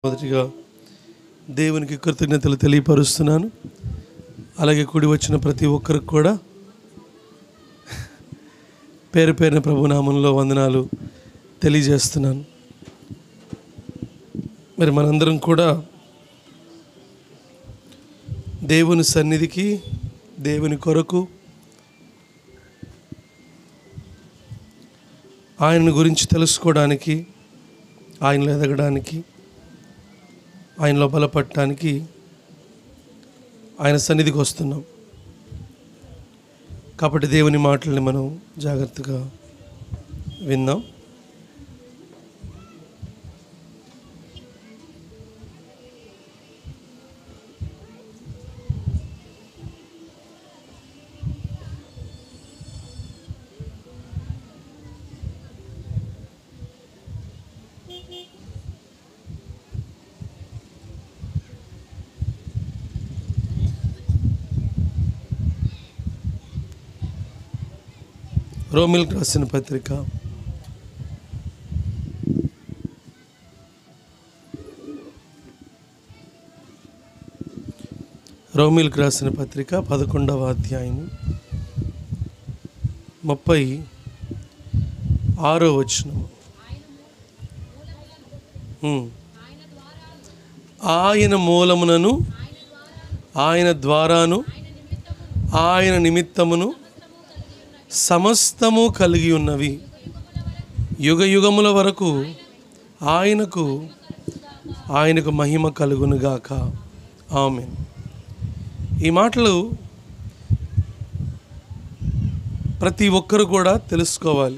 మొదటిగా దేవునికి కృతజ్ఞతలు తెలియపరుస్తున్నాను అలాగే కూడి వచ్చిన ప్రతి ఒక్కరికి కూడా పేరు పేరున ప్రభునామంలో వందనాలు తెలియజేస్తున్నాను మరి మనందరం కూడా దేవుని సన్నిధికి దేవుని కొరకు ఆయన గురించి తెలుసుకోవడానికి ఆయనలో ఎదగడానికి ఆయనలో బలపడటానికి ఆయన సన్నిధికి వస్తున్నాం కాబట్టి దేవుని మాటల్ని మనం జాగ్రత్తగా విందాం రోమిల్కి రాసిన పత్రిక రోమిల్కి రాసిన పత్రిక పదకొండవ అధ్యాయం ముప్పై ఆరో వచనం ఉమ్. ఆయన మూలమునను ఆయన ద్వారాను ఆయన నిమిత్తమును సమస్తము కలిగి ఉన్నవి యుగ యుగముల వరకు ఆయనకు ఆయనకు మహిమ కలుగునుగాక ఆమె ఈ మాటలు ప్రతి ఒక్కరు కూడా తెలుసుకోవాలి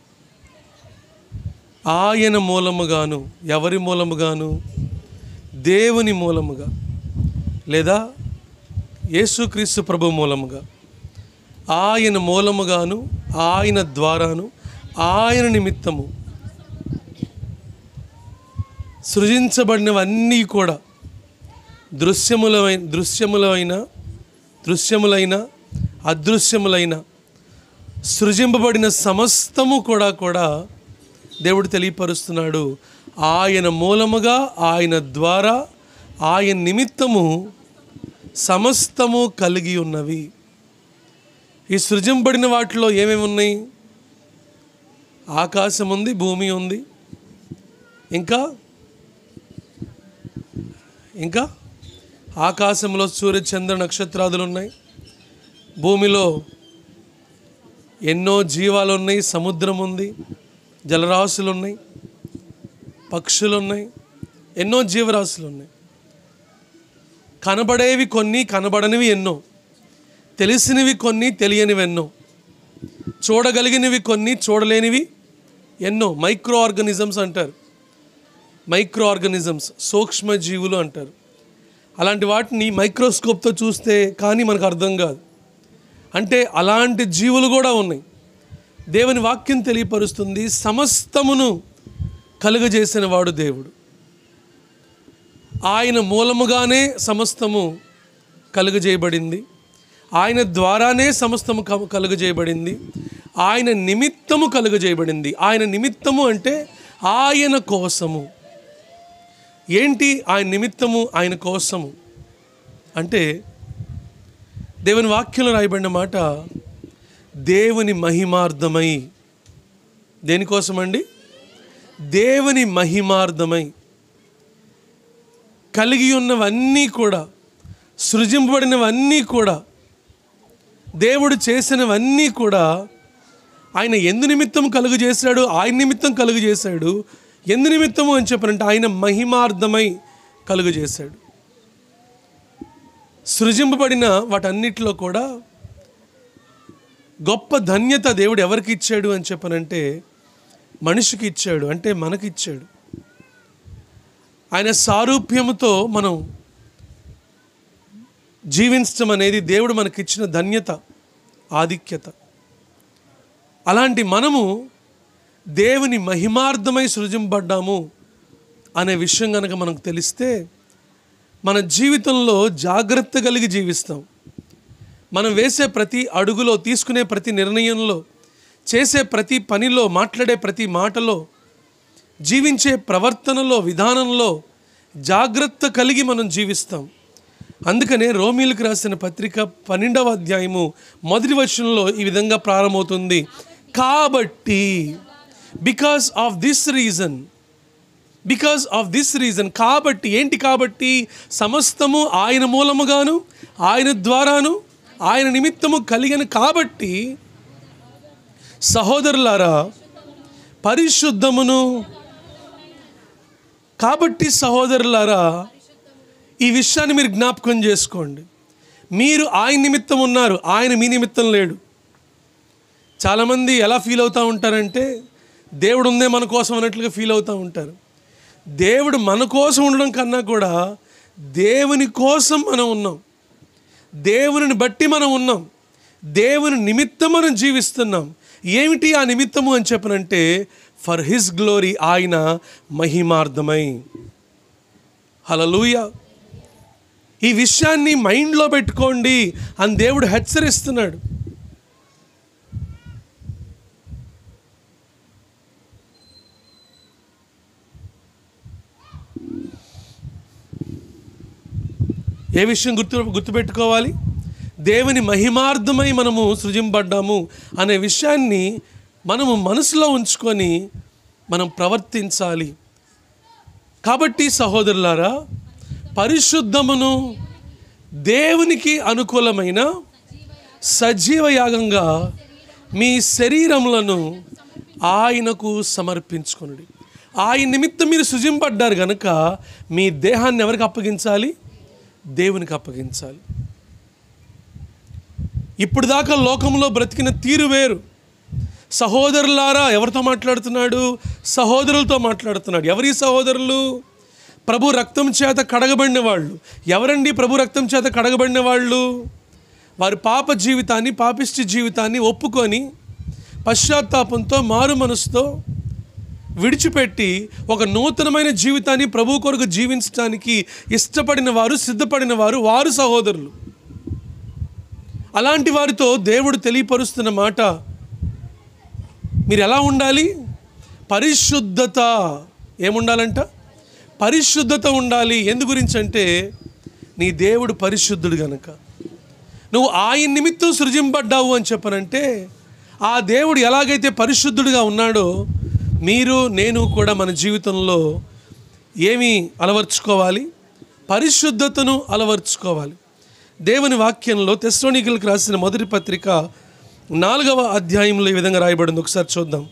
ఆయన మూలముగాను ఎవరి మూలముగాను దేవుని మూలముగా లేదా యేసుక్రీస్తు ప్రభు మూలముగా ఆయన మూలముగాను ఆయన ద్వారాను ఆయన నిమిత్తము సృజించబడినవన్నీ కూడా దృశ్యములమైన దృశ్యములైన దృశ్యములైన అదృశ్యములైన సృజింపబడిన సమస్తము కూడా కూడా దేవుడు తెలియపరుస్తున్నాడు ఆయన మూలముగా ఆయన ద్వారా ఆయన నిమిత్తము సమస్తము కలిగి ఉన్నవి ఈ సృజింపబడిన వాటిలో ఏమేమి ఉన్నాయి ఆకాశం ఉంది భూమి ఉంది ఇంకా ఇంకా ఆకాశంలో సూర్య చంద్ర నక్షత్రాదులు ఉన్నాయి భూమిలో ఎన్నో జీవాలు ఉన్నాయి సముద్రం ఉంది జలరాశులు ఉన్నాయి పక్షులు ఉన్నాయి ఎన్నో జీవరాశులు ఉన్నాయి కనబడేవి కొన్ని కనబడనివి ఎన్నో తెలిసినవి కొన్ని తెలియనివి ఎన్నో చూడగలిగినవి కొన్ని చూడలేనివి ఎన్నో మైక్రో ఆర్గనిజమ్స్ అంటారు మైక్రో ఆర్గనిజమ్స్ సూక్ష్మ జీవులు అంటారు అలాంటి వాటిని మైక్రోస్కోప్తో చూస్తే కానీ మనకు అర్థం కాదు అంటే అలాంటి జీవులు కూడా ఉన్నాయి దేవుని వాక్యం తెలియపరుస్తుంది సమస్తమును కలుగజేసిన వాడు దేవుడు ఆయన మూలముగానే సమస్తము కలుగజేయబడింది ఆయన ద్వారానే సమస్తము క- కలుగజేయబడింది ఆయన నిమిత్తము కలుగజేయబడింది ఆయన నిమిత్తము అంటే ఆయన కోసము ఏంటి ఆయన నిమిత్తము ఆయన కోసము అంటే దేవుని వాక్యంలో రాయబడిన మాట దేవుని మహిమార్థమై దేనికోసమండి దేవుని మహిమార్థమై కలిగి ఉన్నవన్నీ కూడా సృజింపబడినవన్నీ కూడా దేవుడు చేసినవన్నీ కూడా ఆయన ఎందు నిమిత్తం కలుగు చేశాడు ఆయన నిమిత్తం కలుగు చేశాడు ఎందు నిమిత్తము అని చెప్పారంటే ఆయన మహిమార్థమై కలుగు చేశాడు సృజింపబడిన వాటన్నిటిలో కూడా గొప్ప ధన్యత దేవుడు ఎవరికి ఇచ్చాడు అని చెప్పనంటే మనిషికి ఇచ్చాడు అంటే మనకి ఇచ్చాడు ఆయన సారూప్యముతో మనం జీవించడం అనేది దేవుడు మనకిచ్చిన ధన్యత ఆధిక్యత అలాంటి మనము దేవుని మహిమార్థమై సృజింపడ్డాము అనే విషయం కనుక మనకు తెలిస్తే మన జీవితంలో జాగ్రత్త కలిగి జీవిస్తాం మనం వేసే ప్రతి అడుగులో తీసుకునే ప్రతి నిర్ణయంలో చేసే ప్రతి పనిలో మాట్లాడే ప్రతి మాటలో జీవించే ప్రవర్తనలో విధానంలో జాగ్రత్త కలిగి మనం జీవిస్తాం అందుకనే రోమిలకు రాసిన పత్రిక పన్నెండవ అధ్యాయము మొదటి వచనంలో ఈ విధంగా ప్రారంభమవుతుంది కాబట్టి because of this reason because of this reason కాబట్టి ఏంటి కాబట్టి సమస్తము ఆయన మూలముగాను ఆయన ద్వారాను ఆయన నిమిత్తము కలిగిన కాబట్టి సహోదరులారా పరిశుద్ధమును కాబట్టి సహోదరులారా ఈ విషయాన్ని మీరు జ్ఞాపకం చేసుకోండి మీరు ఆయన నిమిత్తం ఉన్నారు ఆయన మీ నిమిత్తం లేడు చాలామంది ఎలా ఫీల్ అవుతూ ఉంటారంటే దేవుడు ఉందే మన కోసం అన్నట్లుగా ఫీల్ అవుతూ ఉంటారు దేవుడు మన కోసం ఉండడం కన్నా కూడా దేవుని కోసం మనం ఉన్నాం దేవుని బట్టి మనం ఉన్నాం దేవుని నిమిత్తం మనం జీవిస్తున్నాం ఏమిటి ఆ నిమిత్తము అని చెప్పనంటే ఫర్ హిస్ గ్లోరీ ఆయన మహిమార్థమై హలలుయ ఈ విషయాన్ని మైండ్లో పెట్టుకోండి అని దేవుడు హెచ్చరిస్తున్నాడు ఏ విషయం గుర్తు గుర్తుపెట్టుకోవాలి దేవుని మహిమార్థమై మనము సృజింపడ్డాము అనే విషయాన్ని మనము మనసులో ఉంచుకొని మనం ప్రవర్తించాలి కాబట్టి సహోదరులారా పరిశుద్ధమును దేవునికి అనుకూలమైన సజీవ యాగంగా మీ శరీరములను ఆయనకు సమర్పించుకొనుడి ఆయన నిమిత్తం మీరు సృజింపడ్డారు కనుక మీ దేహాన్ని ఎవరికి అప్పగించాలి దేవునికి అప్పగించాలి ఇప్పుడు దాకా లోకంలో బ్రతికిన తీరు వేరు సహోదరులారా ఎవరితో మాట్లాడుతున్నాడు సహోదరులతో మాట్లాడుతున్నాడు ఎవరి సహోదరులు ప్రభు రక్తం చేత కడగబడిన వాళ్ళు ఎవరండి ప్రభు రక్తం చేత కడగబడిన వాళ్ళు వారి పాప జీవితాన్ని పాపిష్టి జీవితాన్ని ఒప్పుకొని పశ్చాత్తాపంతో మారు మనసుతో విడిచిపెట్టి ఒక నూతనమైన జీవితాన్ని ప్రభు కొరకు జీవించడానికి ఇష్టపడిన వారు సిద్ధపడిన వారు వారు సహోదరులు అలాంటి వారితో దేవుడు తెలియపరుస్తున్న మాట మీరు ఎలా ఉండాలి పరిశుద్ధత ఏముండాలంట పరిశుద్ధత ఉండాలి ఎందు గురించి అంటే నీ దేవుడు పరిశుద్ధుడు గనక నువ్వు ఆయన నిమిత్తం సృజింపడ్డావు అని చెప్పనంటే ఆ దేవుడు ఎలాగైతే పరిశుద్ధుడిగా ఉన్నాడో మీరు నేను కూడా మన జీవితంలో ఏమి అలవర్చుకోవాలి పరిశుద్ధతను అలవర్చుకోవాలి దేవుని వాక్యంలో తెస్లోనికలకు రాసిన మొదటి పత్రిక నాలుగవ అధ్యాయంలో ఈ విధంగా రాయబడింది ఒకసారి చూద్దాం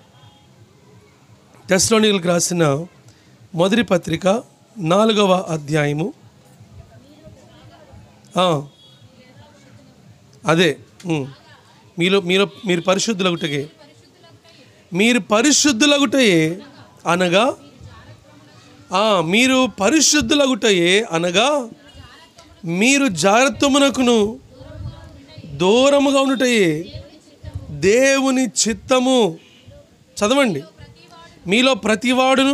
తెస్లోనికలకు రాసిన మొదటి పత్రిక నాలుగవ అధ్యాయము ఆ, అదే ఉమ్. మీలో మీలో మీరు పరిశుద్ధులగుటకే మీరు పరిశుద్ధులగుటయే అనగా ఆ, మీరు పరిశుద్ధులగుటయే అనగా మీరు జాగ్రత్తమునకును దూరముగా ఉండుటయే దేవుని చిత్తము చదవండి మీలో ప్రతివాడును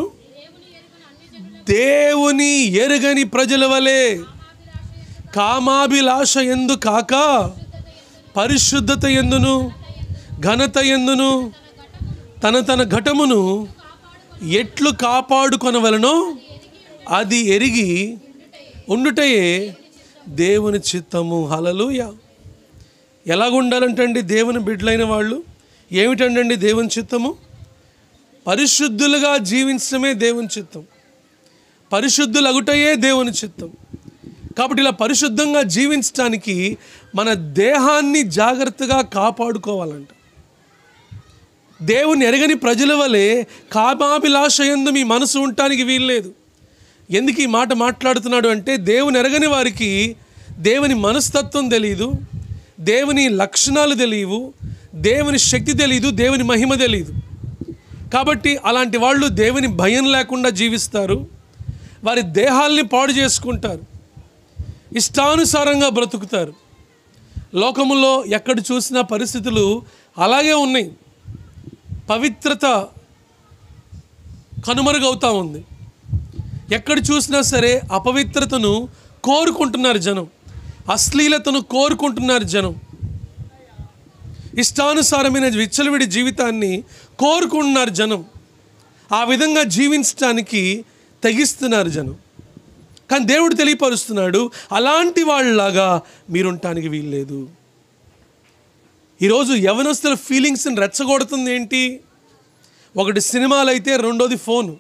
దేవుని ఎరుగని ప్రజల వలె కామాభిలాష ఎందు కాక పరిశుద్ధత ఎందును ఘనత ఎందును తన తన ఘటమును ఎట్లు కాపాడుకొనవలనో అది ఎరిగి ఉండుటయే దేవుని చిత్తము హలలుయ ఎలాగుండాలంటండి దేవుని బిడ్డలైన వాళ్ళు ఏమిటండి దేవుని చిత్తము పరిశుద్ధులుగా జీవించడమే దేవుని చిత్తం పరిశుద్ధులగుటయే దేవుని చిత్తం కాబట్టి ఇలా పరిశుద్ధంగా జీవించడానికి మన దేహాన్ని జాగ్రత్తగా కాపాడుకోవాలంట దేవుని ఎరగని ప్రజల వలె కామాభిలాష యందు మీ మనసు ఉండటానికి వీల్లేదు ఎందుకు ఈ మాట మాట్లాడుతున్నాడు అంటే దేవుని ఎరగని వారికి దేవుని మనస్తత్వం తెలియదు దేవుని లక్షణాలు తెలియవు దేవుని శక్తి తెలియదు దేవుని మహిమ తెలియదు కాబట్టి అలాంటి వాళ్ళు దేవుని భయం లేకుండా జీవిస్తారు వారి దేహాల్ని పాడు చేసుకుంటారు ఇష్టానుసారంగా బ్రతుకుతారు లోకములో ఎక్కడ చూసిన పరిస్థితులు అలాగే ఉన్నాయి పవిత్రత కనుమరుగవుతూ ఉంది ఎక్కడ చూసినా సరే అపవిత్రతను కోరుకుంటున్నారు జనం అశ్లీలతను కోరుకుంటున్నారు జనం ఇష్టానుసారమైన విచ్చలవిడి జీవితాన్ని కోరుకుంటున్నారు జనం ఆ విధంగా జీవించడానికి తెగిస్తున్నారు జనం కానీ దేవుడు తెలియపరుస్తున్నాడు అలాంటి వాళ్ళలాగా మీరుంటానికి వీల్లేదు ఈరోజు యవనస్తుల ఫీలింగ్స్ని రెచ్చగొడుతుంది ఏంటి ఒకటి సినిమాలు అయితే రెండోది ఫోను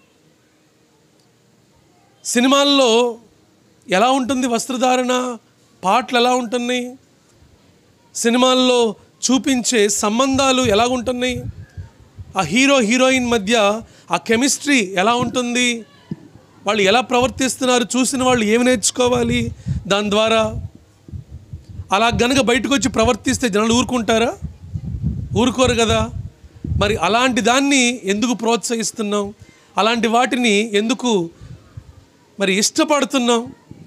సినిమాల్లో ఎలా ఉంటుంది వస్త్రధారణ పాటలు ఎలా ఉంటున్నాయి సినిమాల్లో చూపించే సంబంధాలు ఎలా ఉంటున్నాయి ఆ హీరో హీరోయిన్ మధ్య ఆ కెమిస్ట్రీ ఎలా ఉంటుంది వాళ్ళు ఎలా ప్రవర్తిస్తున్నారు చూసిన వాళ్ళు ఏమి నేర్చుకోవాలి దాని ద్వారా అలా గనక బయటకు వచ్చి ప్రవర్తిస్తే జనాలు ఊరుకుంటారా ఊరుకోరు కదా మరి అలాంటి దాన్ని ఎందుకు ప్రోత్సహిస్తున్నాం అలాంటి వాటిని ఎందుకు మరి ఇష్టపడుతున్నాం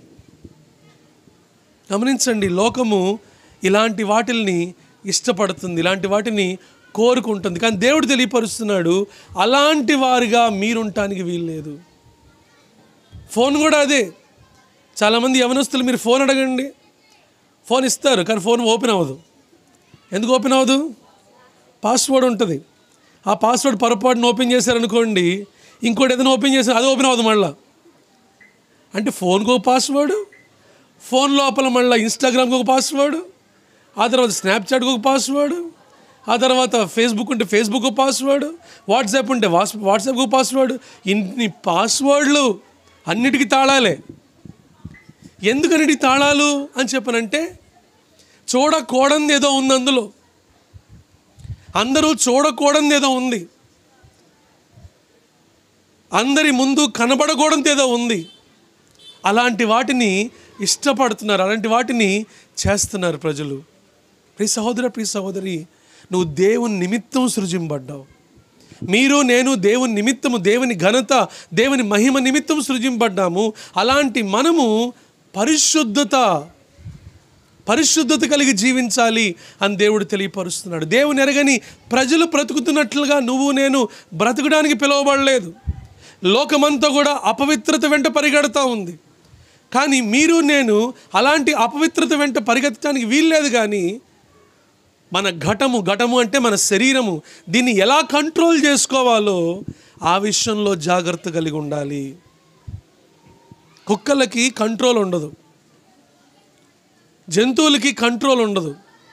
గమనించండి లోకము ఇలాంటి వాటిల్ని ఇష్టపడుతుంది ఇలాంటి వాటిని కోరుకుంటుంది కానీ దేవుడు తెలియపరుస్తున్నాడు అలాంటి వారిగా మీరుంటానికి వీల్లేదు ఫోన్ కూడా అదే చాలామంది యవనస్తులు మీరు ఫోన్ అడగండి ఫోన్ ఇస్తారు కానీ ఫోన్ ఓపెన్ అవ్వదు ఎందుకు ఓపెన్ అవ్వదు పాస్వర్డ్ ఉంటుంది ఆ పాస్వర్డ్ పొరపాటున ఓపెన్ చేశారనుకోండి ఇంకోటి ఏదైనా ఓపెన్ చేశారు అది ఓపెన్ అవ్వదు మళ్ళీ అంటే ఫోన్కి ఒక పాస్వర్డ్ ఫోన్ లోపల మళ్ళీ ఇన్స్టాగ్రామ్కి ఒక పాస్వర్డ్ ఆ తర్వాత స్నాప్చాట్కి ఒక పాస్వర్డ్ ఆ తర్వాత ఫేస్బుక్ ఉంటే ఫేస్బుక్ ఒక పాస్వర్డ్ వాట్సాప్ ఉంటే వాట్స్ వాట్సాప్కి ఒక పాస్వర్డ్ ఇన్ని పాస్వర్డ్లు అన్నిటికీ తాళాలే ఎందుకన్నిటి తాళాలు అని చెప్పనంటే చూడకూడంది ఏదో ఉంది అందులో అందరూ చూడకూడంది ఏదో ఉంది అందరి ముందు కనబడకూడదు ఏదో ఉంది అలాంటి వాటిని ఇష్టపడుతున్నారు అలాంటి వాటిని చేస్తున్నారు ప్రజలు ప్రియ సహోదర ప్రియ సహోదరి నువ్వు దేవుని నిమిత్తం సృజింపడ్డావు మీరు నేను దేవుని నిమిత్తము దేవుని ఘనత దేవుని మహిమ నిమిత్తం సృజింపడ్డాము అలాంటి మనము పరిశుద్ధత పరిశుద్ధత కలిగి జీవించాలి అని దేవుడు తెలియపరుస్తున్నాడు దేవుని ఎరగని ప్రజలు బ్రతుకుతున్నట్లుగా నువ్వు నేను బ్రతకడానికి పిలువబడలేదు లోకమంతా కూడా అపవిత్రత వెంట పరిగెడతా ఉంది కానీ మీరు నేను అలాంటి అపవిత్రత వెంట పరిగెత్తడానికి వీల్లేదు కానీ మన ఘటము ఘటము అంటే మన శరీరము దీన్ని ఎలా కంట్రోల్ చేసుకోవాలో ఆ విషయంలో జాగ్రత్త కలిగి ఉండాలి కుక్కలకి కంట్రోల్ ఉండదు జంతువులకి కంట్రోల్ ఉండదు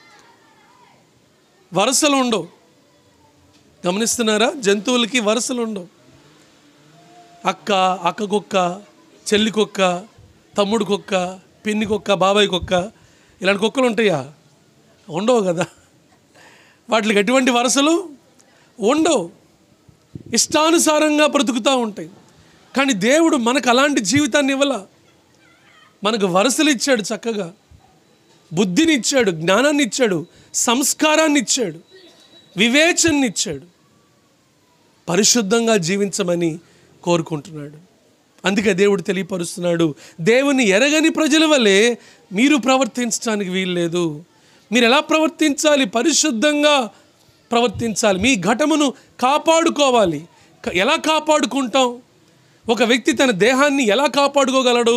వరుసలు ఉండవు గమనిస్తున్నారా జంతువులకి వరుసలు ఉండవు అక్క అక్క కుక్క చెల్లి కుక్క తమ్ముడు కుక్క పిన్ని కుక్క బాబాయ్ కుక్క ఇలాంటి కుక్కలు ఉంటాయా ఉండవు కదా వాటికి ఎటువంటి వరుసలు ఉండవు ఇష్టానుసారంగా బ్రతుకుతూ ఉంటాయి కానీ దేవుడు మనకు అలాంటి జీవితాన్ని ఇవ్వాల మనకు వరుసలు ఇచ్చాడు చక్కగా బుద్ధిని ఇచ్చాడు జ్ఞానాన్ని ఇచ్చాడు సంస్కారాన్ని ఇచ్చాడు వివేచనని ఇచ్చాడు పరిశుద్ధంగా జీవించమని కోరుకుంటున్నాడు అందుకే దేవుడు తెలియపరుస్తున్నాడు దేవుని ఎరగని ప్రజల వల్లే మీరు ప్రవర్తించడానికి వీల్లేదు మీరు ఎలా ప్రవర్తించాలి పరిశుద్ధంగా ప్రవర్తించాలి మీ ఘటమును కాపాడుకోవాలి క- ఎలా కాపాడుకుంటాం ఒక వ్యక్తి తన దేహాన్ని ఎలా కాపాడుకోగలడు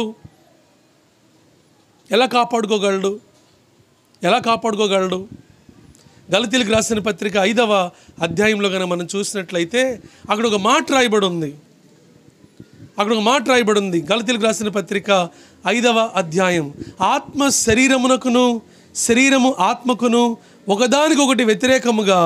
ఎలా కాపాడుకోగలడు ఎలా కాపాడుకోగలడు గలతీలకు రాసిన పత్రిక ఐదవ అధ్యాయంలో కనుక మనం చూసినట్లయితే అక్కడ ఒక మాట రాయబడి ఉంది అక్కడ ఒక మాట రాయబడి ఉంది గలతీలకు రాసిన పత్రిక ఐదవ అధ్యాయం ఆత్మ శరీరమునకును శరీరము ఆత్మకును ఒకదానికొకటి వ్యతిరేకముగా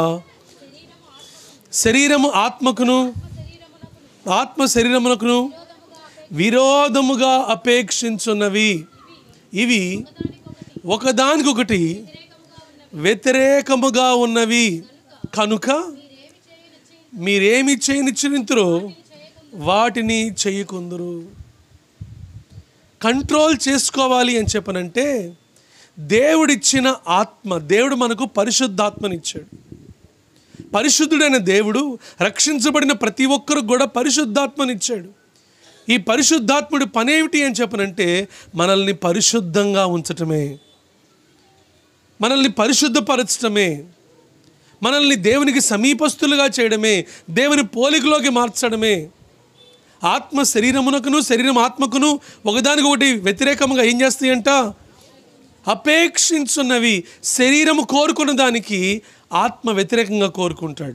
శరీరము ఆత్మకును ఆత్మ శరీరమునకును విరోధముగా అపేక్షించున్నవి ఇవి ఒకదానికొకటి వ్యతిరేకముగా ఉన్నవి కనుక మీరేమి చేయనిచ్చినంతరో వాటిని చేయకుందరు కంట్రోల్ చేసుకోవాలి అని చెప్పనంటే దేవుడిచ్చిన ఆత్మ దేవుడు మనకు పరిశుద్ధాత్మనిచ్చాడు పరిశుద్ధుడైన దేవుడు రక్షించబడిన ప్రతి ఒక్కరికి కూడా పరిశుద్ధాత్మనిచ్చాడు ఈ పరిశుద్ధాత్ముడి పనేమిటి అని చెప్పనంటే మనల్ని పరిశుద్ధంగా ఉంచటమే మనల్ని పరిశుద్ధపరచటమే మనల్ని దేవునికి సమీపస్తులుగా చేయడమే దేవుని పోలికలోకి మార్చడమే ఆత్మ శరీరమునకును శరీరం ఆత్మకును ఒకదానికొకటి వ్యతిరేకంగా ఏం చేస్తాయంట అపేక్షించున్నవి శరీరము కోరుకున్న దానికి ఆత్మ వ్యతిరేకంగా కోరుకుంటాడు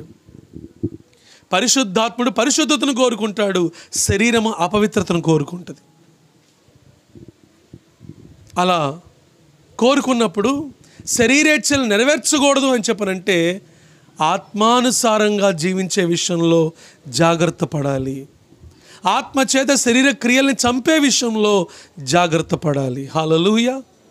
పరిశుద్ధాత్ముడు పరిశుద్ధతను కోరుకుంటాడు శరీరము అపవిత్రతను కోరుకుంటుంది అలా కోరుకున్నప్పుడు శరీరేచ్ఛలు నెరవేర్చకూడదు అని చెప్పనంటే ఆత్మానుసారంగా జీవించే విషయంలో జాగ్రత్త పడాలి ఆత్మ చేత శరీర క్రియల్ని చంపే విషయంలో జాగ్రత్త పడాలి హాలలుయ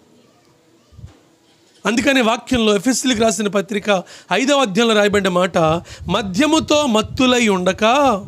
అందుకని వాక్యంలో ఎఫ్ఎస్సీలకు రాసిన పత్రిక ఐదవ అధ్యాయంలో రాయబడిన మాట మద్యముతో మత్తులై ఉండక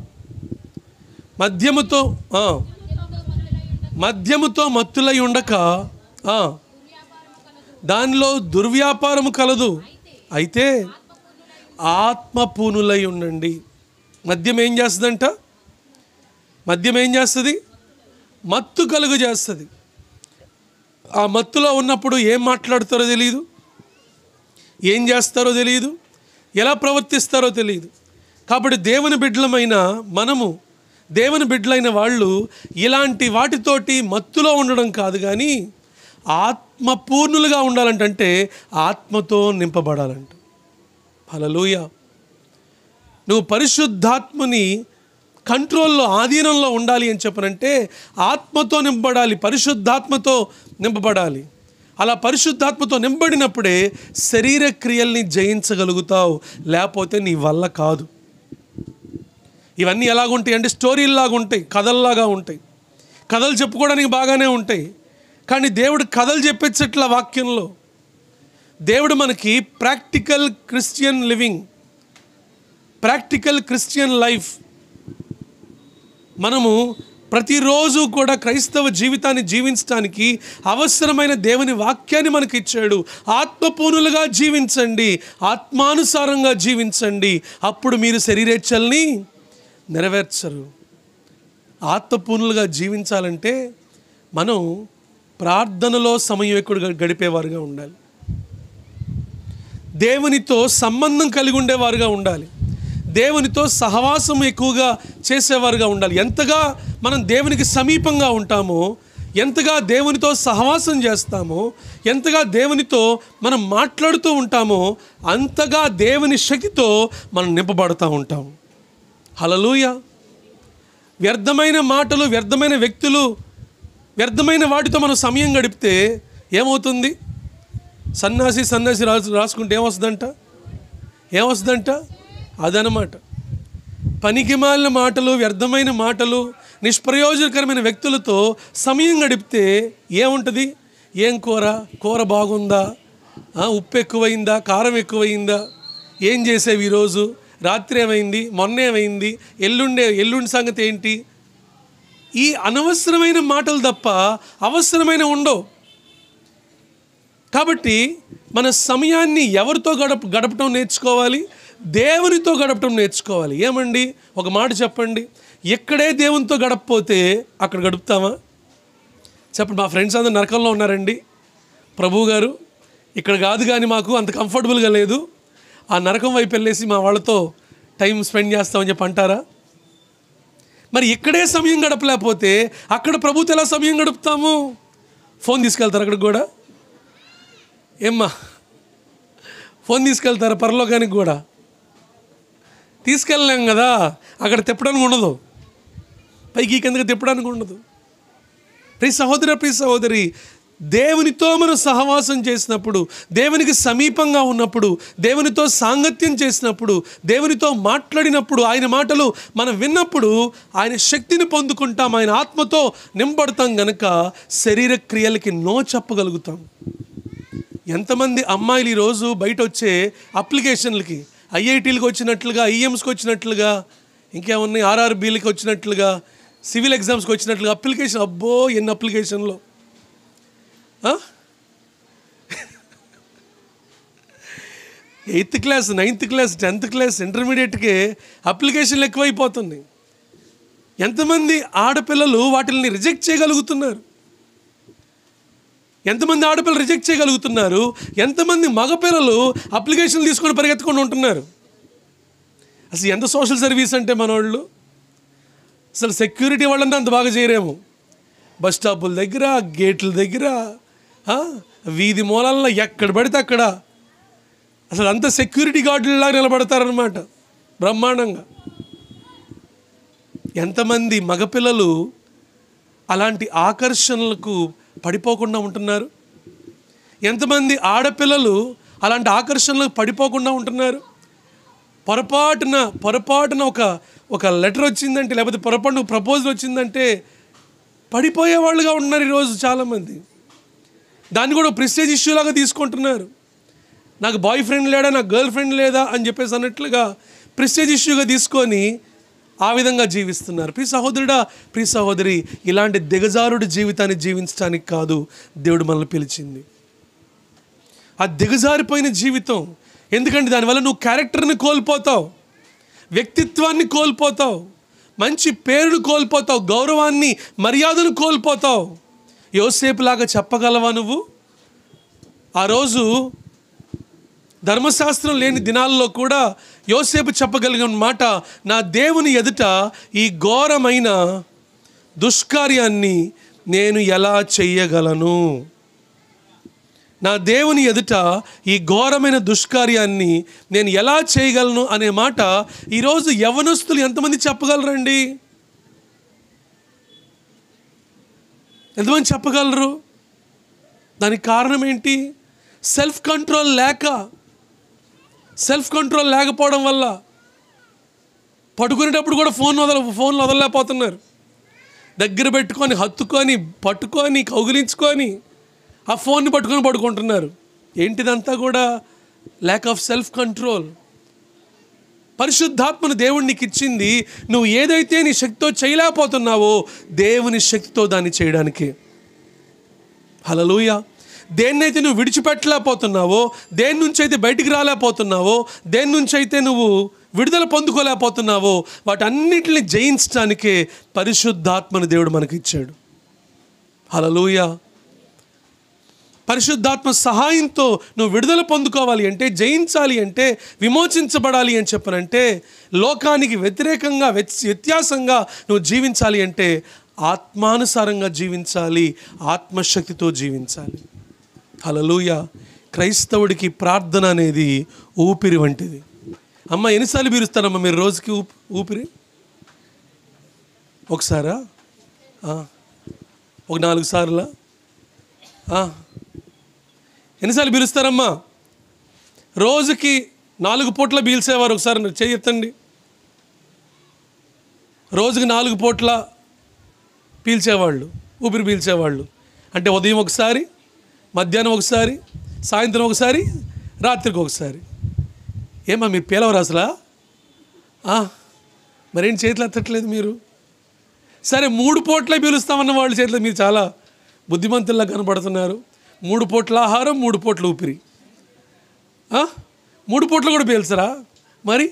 మద్యముతో ఆ, మద్యముతో మత్తులై ఉండక ఆ, దానిలో దుర్వ్యాపారము కలదు అయితే ఆత్మపూనులై ఉండండి మద్యం ఏం చేస్తుందంట మద్యం ఏం చేస్తుంది మత్తు కలుగు చేస్తుంది ఆ మత్తులో ఉన్నప్పుడు ఏం మాట్లాడతారో తెలియదు ఏం చేస్తారో తెలియదు ఎలా ప్రవర్తిస్తారో తెలియదు కాబట్టి దేవుని బిడ్డలమైన మనము దేవుని బిడ్డలైన వాళ్ళు ఇలాంటి వాటితోటి మత్తులో ఉండడం కాదు కానీ ఆత్మపూర్ణులుగా ఉండాలంటే ఆత్మతో నింపబడాలంట హల్లెలూయా నువ్వు పరిశుద్ధాత్మని కంట్రోల్లో ఆధీనంలో ఉండాలి అని చెప్పనంటే ఆత్మతో నింపబడాలి పరిశుద్ధాత్మతో నింపబడాలి అలా పరిశుద్ధాత్మతో నింపబడినప్పుడే శరీర క్రియల్ని జయించగలుగుతావు లేకపోతే నీ వల్ల కాదు ఇవన్నీ ఎలాగుంటాయి అంటే స్టోరీల్లాగా ఉంటాయి కథల్లాగా ఉంటాయి కథలు చెప్పుకోవడానికి బాగానే ఉంటాయి కానీ దేవుడు కథలు చెప్పించట్ల వాక్యంలో దేవుడు మనకి practical Christian living practical Christian life మనము ప్రతిరోజు కూడా క్రైస్తవ జీవితాన్ని జీవించడానికి అవసరమైన దేవుని వాక్యాన్ని మనకి ఇచ్చాడు ఆత్మపూనులుగా జీవించండి ఆత్మానుసారంగా జీవించండి అప్పుడు మీరు శరీరేచ్ఛల్ని నెరవేర్చరు ఆత్మపూర్ణులుగా జీవించాలంటే మనం ప్రార్థనలో సమయం ఎక్కువ గడిపేవారుగా ఉండాలి దేవునితో సంబంధం కలిగి ఉండేవారుగా ఉండాలి దేవునితో సహవాసం ఎక్కువగా చేసేవారుగా ఉండాలి ఎంతగా మనం దేవునికి సమీపంగా ఉంటామో ఎంతగా దేవునితో సహవాసం చేస్తామో ఎంతగా దేవునితో మనం మాట్లాడుతూ ఉంటామో అంతగా దేవుని శక్తితో మనం నింపబడుతూ ఉంటాం హలలుయ వ్యర్థమైన మాటలు వ్యర్థమైన వ్యక్తులు వ్యర్థమైన వాటితో మనం సమయం గడిపితే ఏమవుతుంది సన్నాసి సన్నాసి రాసు రాసుకుంటే ఏమొస్తుందంట ఏమొస్తుందంట అదనమాట పనికి మాలిన మాటలు వ్యర్థమైన మాటలు నిష్ప్రయోజనకరమైన వ్యక్తులతో సమయం గడిపితే ఏముంటుంది ఏం కూర కూర బాగుందా ఆ, ఉప్పు ఎక్కువైందా కారం ఎక్కువైందా ఏం చేసేవి ఈరోజు రాత్రి ఏమైంది మొన్న ఏమైంది ఎల్లుండే ఎల్లుండి సంగతి ఏంటి ఈ అనవసరమైన మాటలు తప్ప అవసరమైన ఉండవు కాబట్టి మన సమయాన్ని ఎవరితో గడప గడపటం నేర్చుకోవాలి దేవునితో గడపటం నేర్చుకోవాలి ఏమండి ఒక మాట చెప్పండి ఎక్కడే దేవునితో గడపపోతే అక్కడ గడుపుతామా చెప్పండి మా ఫ్రెండ్స్ అందరూ నరకంలో ఉన్నారండి ప్రభు గారు ఇక్కడ కాదు కానీ మాకు అంత కంఫర్టబుల్గా లేదు ఆ నరకం వైపు వెళ్ళేసి మా వాళ్ళతో టైం స్పెండ్ చేస్తామని చెప్పి అంటారా మరి ఇక్కడే సమయం గడపలేకపోతే అక్కడ ప్రభుతో ఎలా సమయం గడుపుతాము ఫోన్ తీసుకెళ్తారు అక్కడికి కూడా ఏమ్మా ఫోన్ తీసుకెళ్తారా పరలోకానికి కూడా తీసుకెళ్ళలేం కదా అక్కడ తిప్పడానికి ఉండదు పైకి ఈ కిందకి తిప్పడానికి ఉండదు ప్రియ సహోదర ప్రియ సహోదరి దేవునితో మనం సహవాసం చేసినప్పుడు దేవునికి సమీపంగా ఉన్నప్పుడు దేవునితో సాంగత్యం చేసినప్పుడు దేవునితో మాట్లాడినప్పుడు ఆయన మాటలు మనం విన్నప్పుడు ఆయన శక్తిని పొందుకుంటాం ఆయన ఆత్మతో నింపడతాం గనక శరీర క్రియలకి నో చెప్పగలుగుతాం ఎంతమంది అమ్మాయిలు ఈరోజు బయట వచ్చే అప్లికేషన్లకి ఐఐటీలకు వచ్చినట్లుగా ఐఎమ్స్కి వచ్చినట్లుగా ఇంకేమున్నాయి ఆర్ఆర్బీలకి వచ్చినట్లుగా సివిల్ ఎగ్జామ్స్కి వచ్చినట్లుగా అప్లికేషన్ అబ్బో ఎన్ని అప్లికేషన్లో ఆ? Eighth class ninth class tenth class ఇంటర్మీడియట్కే అప్లికేషన్లు ఎక్కువైపోతున్నాయి ఎంతమంది ఆడపిల్లలు వాటిని రిజెక్ట్ చేయగలుగుతున్నారు ఎంతమంది ఆడపిల్లలు రిజెక్ట్ చేయగలుగుతున్నారు ఎంతమంది మగపిల్లలు అప్లికేషన్లు తీసుకొని పరిగెత్తుకొని ఉంటున్నారు అసలు ఎంత సోషల్ సర్వీస్ అంటే మనోళ్ళు అసలు సెక్యూరిటీ వాళ్ళంతా అంత బాగా చేయరేమో బస్ స్టాపుల దగ్గర గేట్ల దగ్గర ఆ, వీధి మూలాల్లో ఎక్కడ పడితే అక్కడ అసలు అంత సెక్యూరిటీ గార్డులలా నిలబడతారనమాట బ్రహ్మాండంగా ఎంతమంది మగపిల్లలు అలాంటి ఆకర్షణలకు పడిపోకుండా ఉంటున్నారు ఎంతమంది ఆడపిల్లలు అలాంటి ఆకర్షణలకు పడిపోకుండా ఉంటున్నారు పొరపాటున పొరపాటున ఒక ఒక లెటర్ వచ్చిందంటే లేకపోతే పొరపాటున ఒక ప్రపోజల్ వచ్చిందంటే పడిపోయే వాళ్ళుగా ఉన్నారు ఈరోజు చాలామంది దాన్ని కూడా ప్రిస్టేజ్ ఇష్యూ లాగా తీసుకుంటున్నారు నాకు బాయ్ ఫ్రెండ్ లేడా నాకు గర్ల్ ఫ్రెండ్ లేదా అని చెప్పేసి అన్నట్లుగా ప్రిస్టేజ్ ఇష్యూగా తీసుకొని ఆ విధంగా జీవిస్తున్నారు ప్రియ సహోదరుడా ప్రియ సహోదరి ఇలాంటి దిగజారుడి జీవితాన్ని జీవించడానికి కాదు దేవుడు మనల్ని పిలిచింది ఆ దిగజారిపోయిన జీవితం ఎందుకంటే దానివల్ల నువ్వు క్యారెక్టర్ని కోల్పోతావు వ్యక్తిత్వాన్ని కోల్పోతావు మంచి పేరును కోల్పోతావు గౌరవాన్ని మర్యాదను కోల్పోతావు యోసేపులాగా చెప్పగలవా నువ్వు ఆ రోజు ధర్మశాస్త్రం లేని దినాల్లో కూడా యోసేపు చెప్పగలిగిన మాట నా దేవుని ఎదుట ఈ ఘోరమైన దుష్కార్యాన్ని నేను ఎలా చెయ్యగలను నా దేవుని ఎదుట ఈ ఘోరమైన దుష్కార్యాన్ని నేను ఎలా చేయగలను అనే మాట ఈరోజు యవనస్తులు ఎంతమంది చెప్పగలరండి ఎంతమంది చెప్పగలరు దానికి కారణం ఏంటి సెల్ఫ్ కంట్రోల్ లేక సెల్ఫ్ కంట్రోల్ లేకపోవడం వల్ల పడుకునేటప్పుడు కూడా ఫోన్ వదల ఫోన్లు వదలలేకపోతున్నారు దగ్గర పెట్టుకొని హత్తుకొని పట్టుకొని కౌగిలించుకొని ఆ ఫోన్ని పట్టుకొని పడుకుంటున్నారు ఏంటిదంతా కూడా ల్యాక్ ఆఫ్ సెల్ఫ్ కంట్రోల్ పరిశుద్ధాత్మను దేవుడు నీకు ఇచ్చింది నువ్వు ఏదైతే నీ శక్తితో చేయలేకపోతున్నావో దేవుని శక్తితో దాన్ని చేయడానికి హలలుయ దేన్నైతే నువ్వు విడిచిపెట్టలేకపోతున్నావో దేని నుంచి అయితే బయటికి రాలేకపోతున్నావో దేని నుంచి అయితే నువ్వు విడుదల పొందుకోలేకపోతున్నావో వాటన్నిటిని జయించడానికే పరిశుద్ధాత్మను దేవుడు మనకి ఇచ్చాడు హలలుయ పరిశుద్ధాత్మ సహాయంతో నువ్వు విడుదల పొందుకోవాలి అంటే జయించాలి అంటే విమోచించబడాలి అని చెప్పనంటే లోకానికి వ్యతిరేకంగా వ్యత్- వ్యత్యాసంగా నువ్వు జీవించాలి అంటే ఆత్మానుసారంగా జీవించాలి ఆత్మశక్తితో జీవించాలి హలలుయ క్రైస్తవుడికి ప్రార్థన అనేది ఊపిరి వంటిది అమ్మ ఎన్నిసార్లు పీరుస్తారమ్మా మీరు రోజుకి ఊపి ఊపిరి ఒకసారా ఆ. ఒక నాలుగు సార్లా ఆ. ఎన్నిసార్లు పీలుస్తారమ్మా రోజుకి నాలుగు పూట్ల పీల్చేవారు ఒకసారి చేయి ఎత్తండి రోజుకి నాలుగు పూట్ల పీల్చేవాళ్ళు ఊపిరి పీల్చేవాళ్ళు అంటే ఉదయం ఒకసారి మధ్యాహ్నం ఒకసారి సాయంత్రం ఒకసారి రాత్రికి ఒకసారి ఏమా మీరు పీలవరు అసలా ఆ, మరేం చేతులు ఎత్తట్లేదు మీరు సరే మూడు పూట్లే పీలుస్తామన్న వాళ్ళ చేతిలో మీరు చాలా బుద్ధిమంతుల్లా కనబడుతున్నారు మూడు పూట్ల ఆహారం మూడు పూట్ల ఊపిరి ఆ? మూడు పూట్లు కూడా పీల్చరా మరి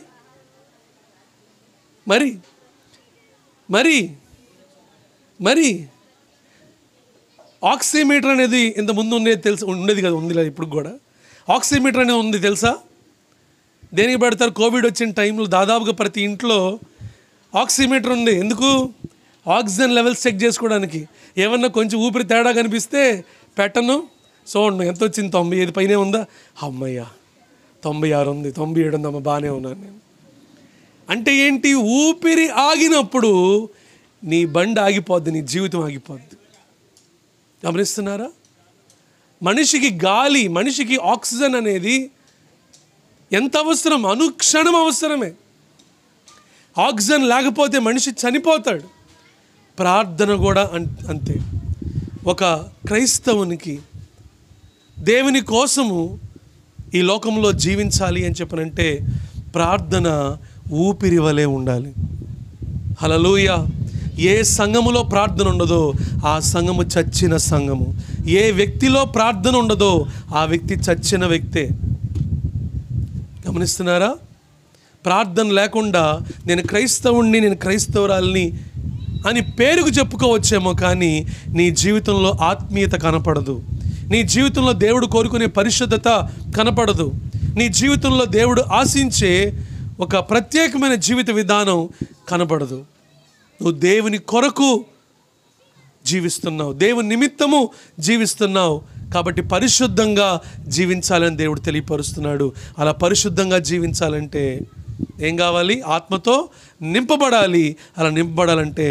మరి మరి మరి ఆక్సిమీటర్ అనేది ఇంత ముందు ఉండేది తెలుసు ఉండేది కదా ఉంది లేదు ఇప్పుడు కూడా ఆక్సిమీటర్ అనేది ఉంది తెలుసా దేనికి పెడతారు కోవిడ్ వచ్చిన టైంలో దాదాపుగా ప్రతి ఇంట్లో ఆక్సిమీటర్ ఉంది ఎందుకు ఆక్సిజన్ లెవెల్స్ చెక్ చేసుకోవడానికి ఏమన్నా కొంచెం ఊపిరి తేడా కనిపిస్తే పెట్టను చూడండి ఎంత వచ్చింది తొంభై ఐదు పైనే ఉందా అమ్మయ్య తొంభై ఆరు ఉంది తొంభై ఏడు ఉందమ్మ బాగానే ఉన్నాను నేను అంటే ఏంటి ఊపిరి ఆగినప్పుడు నీ బండి ఆగిపోద్ది నీ జీవితం ఆగిపోద్ది గమనిస్తున్నారా మనిషికి గాలి మనిషికి ఆక్సిజన్ అనేది ఎంత అవసరం అనుక్షణం అవసరమే ఆక్సిజన్ లేకపోతే మనిషి చనిపోతాడు ప్రార్థన కూడా అన్ అంతే ఒక క్రైస్తవునికి దేవుని కోసము ఈ లోకంలో జీవించాలి అని చెప్పనంటే ప్రార్థన ఊపిరి వలె ఉండాలి హలలుయ ఏ సంఘములో ప్రార్థన ఉండదో ఆ సంఘము చచ్చిన సంఘము ఏ వ్యక్తిలో ప్రార్థన ఉండదో ఆ వ్యక్తి చచ్చిన వ్యక్తే గమనిస్తున్నారా ప్రార్థన లేకుండా నేను క్రైస్తవుణ్ణి నేను క్రైస్తవురాల్ని అని పేరుకు చెప్పుకోవచ్చేమో కానీ నీ జీవితంలో ఆత్మీయత కనపడదు నీ జీవితంలో దేవుడు కోరుకునే పరిశుద్ధత కనపడదు నీ జీవితంలో దేవుడు ఆశించే ఒక ప్రత్యేకమైన జీవిత విధానం కనపడదు నువ్వు దేవుని కొరకు జీవిస్తున్నావు దేవుని నిమిత్తము జీవిస్తున్నావు కాబట్టి పరిశుద్ధంగా జీవించాలని దేవుడు తెలియపరుస్తున్నాడు అలా పరిశుద్ధంగా జీవించాలంటే ఏం కావాలి ఆత్మతో నింపబడాలి అలా నింపబడాలంటే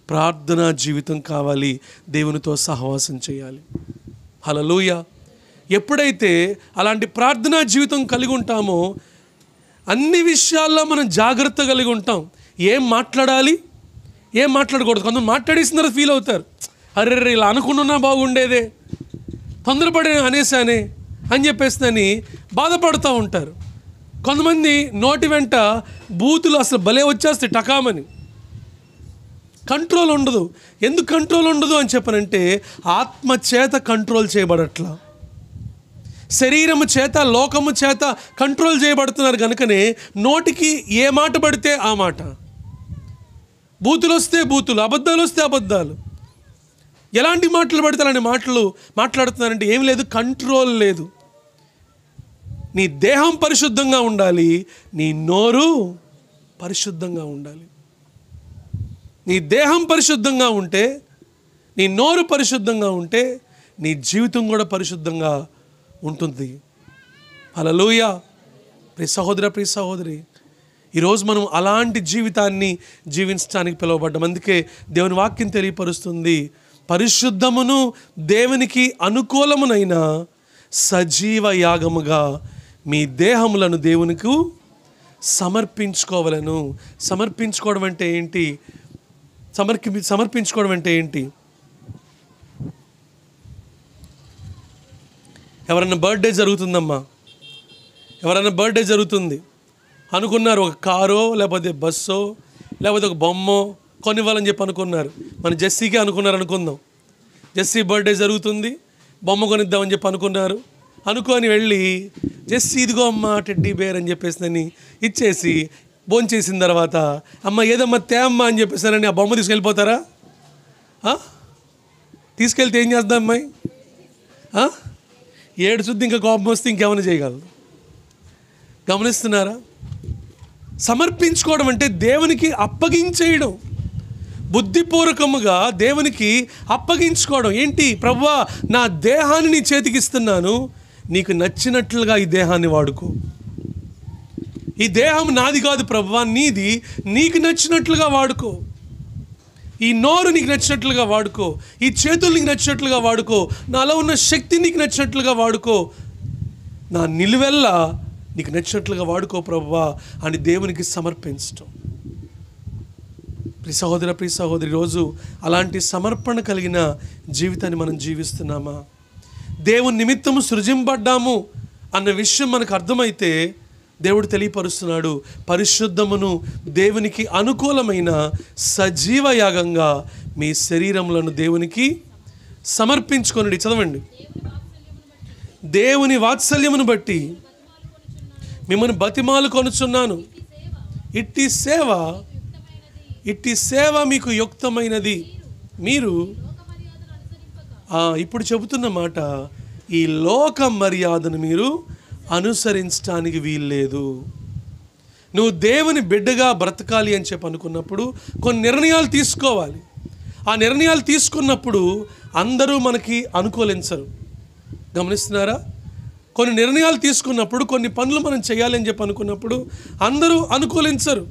ప్రార్థనా జీవితం కావాలి దేవునితో సహవాసం చేయాలి హలలుయ ఎప్పుడైతే అలాంటి ప్రార్థనా జీవితం కలిగి ఉంటామో అన్ని విషయాల్లో మనం జాగ్రత్త కలిగి ఉంటాం ఏం మాట్లాడాలి ఏం మాట్లాడకూడదు కొంతమంది మాట్లాడేసిన తర్వాత ఫీల్ అవుతారు అరే రే ఇలా అనుకున్నా బాగుండేదే తొందరపడి అనేసానే అని చెప్పేసి బాధపడుతూ ఉంటారు కొంతమంది నోటి వెంట బూతులు అసలు భలే వచ్చేస్తాయి టకామని కంట్రోల్ ఉండదు ఎందుకు కంట్రోల్ ఉండదు అని చెప్పనంటే ఆత్మ చేత కంట్రోల్ చేయబడట్లా శరీరము చేత లోకము చేత కంట్రోల్ చేయబడుతున్నారు కనుకనే నోటికి ఏ మాట పడితే ఆ మాట బూతులు వస్తే బూతులు అబద్ధాలు వస్తే అబద్ధాలు ఎలాంటి మాటలు పడితే అలాంటి మాటలు మాట్లాడుతున్నారంటే ఏం లేదు కంట్రోల్ లేదు నీ దేహం పరిశుద్ధంగా ఉండాలి నీ నోరు పరిశుద్ధంగా ఉండాలి నీ దేహం పరిశుద్ధంగా ఉంటే నీ నోరు పరిశుద్ధంగా ఉంటే నీ జీవితం కూడా పరిశుద్ధంగా ఉంటుంది అలలోయ ప్రియ సహోదర ప్రియ సహోదరి ఈరోజు మనం అలాంటి జీవితాన్ని జీవించడానికి పిలువబడ్డాం అందుకే దేవుని వాక్యం తెలియపరుస్తుంది పరిశుద్ధమును దేవునికి అనుకూలమునైన సజీవ యాగముగా మీ దేహములను దేవునికి సమర్పించుకోవలను సమర్పించుకోవడం అంటే ఏంటి సమర్పి సమర్పించుకోవడం అంటే ఏంటి ఎవరన్నా బర్త్డే జరుగుతుందమ్మా ఎవరైనా బర్త్డే జరుగుతుంది అనుకున్నారు ఒక కారో లేకపోతే బస్సో లేకపోతే ఒక బొమ్మో కొనివ్వాలని చెప్పి అనుకున్నారు మన జెస్సీకే అనుకున్నారు అనుకుందాం జెస్సీ బర్త్డే జరుగుతుంది బొమ్మ కొనిద్దామని చెప్పి అనుకున్నారు అనుకొని వెళ్ళి జెస్సీ ఇదిగో అమ్మ టెడ్డీ బేర్ అని చెప్పేసి అని ఇచ్చేసి భోంచేసిన తర్వాత అమ్మ ఏదమ్మా తేమ్మా అని చెప్పేసారని ఆ బొమ్మ తీసుకెళ్ళిపోతారా ఆ? తీసుకెళ్తే ఏం చేద్దాం అమ్మాయి ఆ? ఏడు శుద్ధి ఇంకా కోపం వస్తే ఇంకేమైనా చేయగలదు గమనిస్తున్నారా సమర్పించుకోవడం అంటే దేవునికి అప్పగించేయడం బుద్ధిపూర్వకముగా దేవునికి అప్పగించుకోవడం ఏంటి ప్రవ్వా నా దేహాన్ని నీ చేతికిస్తున్నాను నీకు నచ్చినట్లుగా ఈ దేహాన్ని వాడుకో ఈ దేహం నాది కాదు ప్రవ్వా నీది నీకు నచ్చినట్లుగా వాడుకో ఈ నోరు నీకు నచ్చినట్లుగా వాడుకో ఈ చేతులు నీకు నచ్చినట్లుగా వాడుకో నాలో ఉన్న శక్తి నీకు నచ్చినట్లుగా వాడుకో నా నిలువెల్లా నీకు నచ్చినట్లుగా వాడుకో ప్రభువా అని దేవునికి సమర్పించటం ప్రి సహోదర ప్రి సహోదరి రోజు అలాంటి సమర్పణ కలిగిన జీవితాన్ని మనం జీవిస్తున్నామా దేవుని నిమిత్తము సృజింపడ్డాము అన్న విషయం మనకు అర్థమైతే దేవుడు తెలియపరుస్తున్నాడు పరిశుద్ధమును దేవునికి అనుకూలమైన సజీవ యాగంగా మీ శరీరములను దేవునికి సమర్పించుకొనుడి చదవండి దేవుని వాత్సల్యమును బట్టి మిమ్మల్ని బతిమాలు కొనుచున్నాను ఇట్టి సేవ ఇట్టి సేవ మీకు యుక్తమైనది మీరు ఆ, ఇప్పుడు చెబుతున్న మాట ఈ లోక మర్యాదను మీరు అనుసరించడానికి వీల్లేదు నువ్వు దేవుని బిడ్డగా బ్రతకాలి అని చెప్పి అనుకున్నప్పుడు కొన్ని నిర్ణయాలు తీసుకోవాలి ఆ నిర్ణయాలు తీసుకున్నప్పుడు అందరూ మనకి అనుకూలించరు గమనిస్తున్నారా కొన్ని నిర్ణయాలు తీసుకున్నప్పుడు కొన్ని పనులు మనం చేయాలి అని చెప్పి అనుకున్నప్పుడు అందరూ అనుకూలించరు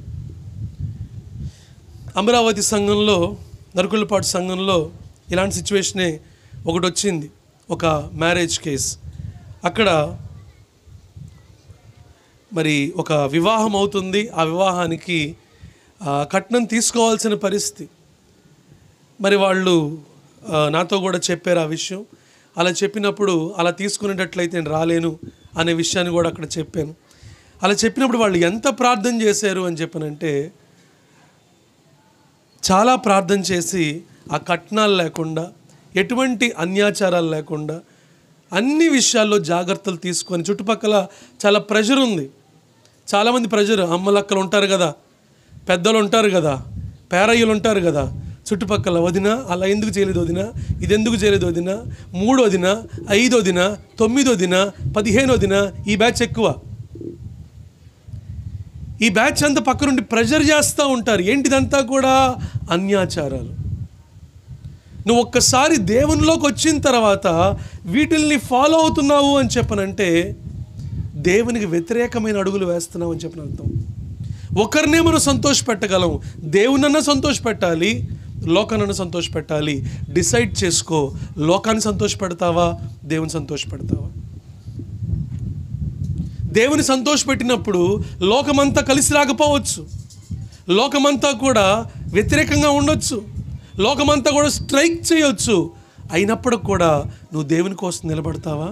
అమరావతి సంఘంలో నరుకులపాటు సంఘంలో ఇలాంటి సిచ్యువేషనే ఒకటి వచ్చింది ఒక మ్యారేజ్ కేస్ అక్కడ మరి ఒక వివాహం అవుతుంది ఆ వివాహానికి ఆ, కట్నం తీసుకోవాల్సిన పరిస్థితి మరి వాళ్ళు ఆ, నాతో కూడా చెప్పారు ఆ విషయం అలా చెప్పినప్పుడు అలా తీసుకునేటట్లయితే నేను రాలేను అనే విషయాన్ని కూడా అక్కడ చెప్పాను అలా చెప్పినప్పుడు వాళ్ళు ఎంత ప్రార్థన చేశారు అని చెప్పనంటే చాలా ప్రార్థన చేసి ఆ కట్నాలు లేకుండా ఎటువంటి అన్యాచారాలు లేకుండా అన్ని విషయాల్లో జాగ్రత్తలు తీసుకొని చుట్టుపక్కల చాలా ప్రెషర్ ఉంది చాలామంది ప్రెషర్ అమ్మలక్కలు ఉంటారు కదా పెద్దలు ఉంటారు కదా పేరయ్యలు ఉంటారు కదా చుట్టుపక్కల వదిన అలా ఎందుకు చేయలేదు వదిన ఇది ఎందుకు చేయలేదు వదిన మూడు వదిన ఐదు వదిన తొమ్మిది వదిన పదిహేను వదిన ఈ బ్యాచ్ ఎక్కువ ఈ బ్యాచ్ అంతా పక్క నుండి ప్రెజర్ చేస్తూ ఉంటారు ఏంటిదంతా కూడా అన్యాచారాలు నువ్వు ఒక్కసారి దేవునిలోకి వచ్చిన తర్వాత వీటిల్ని ఫాలో అవుతున్నావు అని చెప్పనంటే దేవునికి వ్యతిరేకమైన అడుగులు వేస్తున్నావు అని చెప్పిన అర్థం ఒకరినే మనం సంతోష పెట్టగలం దేవునన్నా సంతోష పెట్టాలి లోకాన్ని సంతోషపెట్టాలి డిసైడ్ చేసుకో లోకాన్ని సంతోషపెడతావా దేవుని సంతోషపెడతావా దేవుని సంతోషపెట్టినప్పుడు లోకమంతా కలిసి రాకపోవచ్చు లోకమంతా కూడా వ్యతిరేకంగా ఉండొచ్చు లోకమంతా కూడా స్ట్రైక్ చేయొచ్చు అయినప్పటికి కూడా నువ్వు దేవుని కోసం నిలబడతావా